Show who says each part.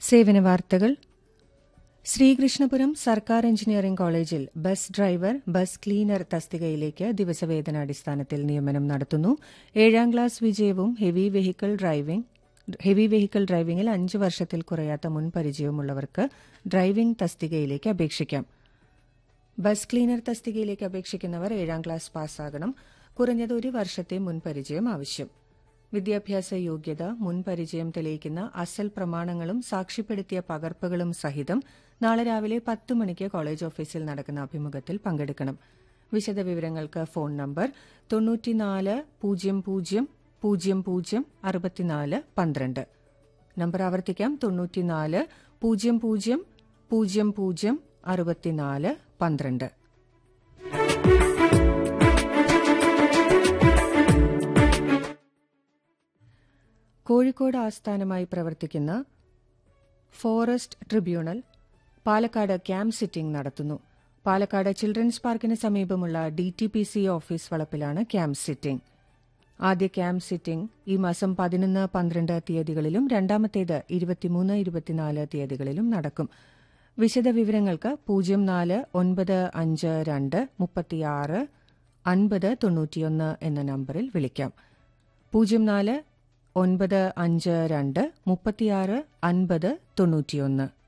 Speaker 1: സേവന വാർത്തകൾ ശ്രീകൃഷ്ണപുരം സർക്കാർ എഞ്ചിനീയറിംഗ് കോളേജിൽ ബസ് ഡ്രൈവർ ബസ് ക്ലീനർ തസ്തികയിലേക്ക് ദിവസവേതനാടിസ്ഥാനത്തിൽ നിയമനം നടത്തുന്നു ഏഴാം ക്ലാസ് വിജയവും heavy vehicle driving heavy vehicle ഡ്രൈവിംഗിൽ അഞ്ച് വർഷത്തിൽ കുറയാത്ത മുൻ പരിചയമുള്ളവർക്ക് ഡ്രൈവിംഗ് തസ്തികയിലേക്ക് അപേക്ഷിക്കാം ബസ് ക്ലീനർ തസ്തികയിലേക്ക് അപേക്ഷിക്കുന്നവർ ഏഴാം ക്ലാസ് പാസ്സാകണം കുറഞ്ഞത് ഒരു വർഷത്തെ മുൻപരിചയം ആവശ്യം വിദ്യാഭ്യാസ യോഗ്യത മുൻപരിചയം തെളിയിക്കുന്ന അസൽ പ്രമാണങ്ങളും സാക്ഷ്യപ്പെടുത്തിയ പകർപ്പുകളും സഹിതം നാളെ രാവിലെ പത്ത് മണിക്ക് കോളേജ് ഓഫീസിൽ നടക്കുന്ന അഭിമുഖത്തിൽ പങ്കെടുക്കണം വിശദവിവരങ്ങൾക്ക് ഫോൺ നമ്പർ തൊണ്ണൂറ്റിനാല് പൂജ്യം പൂജ്യം പൂജ്യം പൂജ്യം അറുപത്തിനാല് പന്ത്രണ്ട് നമ്പർ ആവർത്തിക്കാം തൊണ്ണൂറ്റിനാല് പൂജ്യം പൂജ്യം പൂജ്യം പൂജ്യം അറുപത്തിനാല് പന്ത്രണ്ട് കോഴിക്കോട് ആസ്ഥാനമായി പ്രവർത്തിക്കുന്ന forest tribunal Palakkad camp sitting നടത്തുന്നു പാലക്കാട് ചിൽഡ്രൻസ് പാർക്കിന് സമീപമുള്ള D T P C office വളപ്പിലാണ് ക്യാമ്പ് സിറ്റിംഗ് ആദ്യ ക്യാമ്പ് സിറ്റിംഗ് ഈ മാസം പതിനൊന്ന് പന്ത്രണ്ട് തീയതികളിലും രണ്ടാമത്തേത് ഇരുപത്തിമൂന്ന് ഇരുപത്തിനാല് തീയതികളിലും നടക്കും വിശദവിവരങ്ങൾക്ക് പൂജ്യം നാല് ഒൻപത് അഞ്ച് രണ്ട് മുപ്പത്തിയാറ് അൻപത് തൊണ്ണൂറ്റിയൊന്ന് എന്ന നമ്പറിൽ വിളിക്കാം പൂജ്യം നാല് ഒൻപത് അഞ്ച് രണ്ട് മുപ്പത്തിയാറ് അൻപത് തൊണ്ണൂറ്റിയൊന്ന്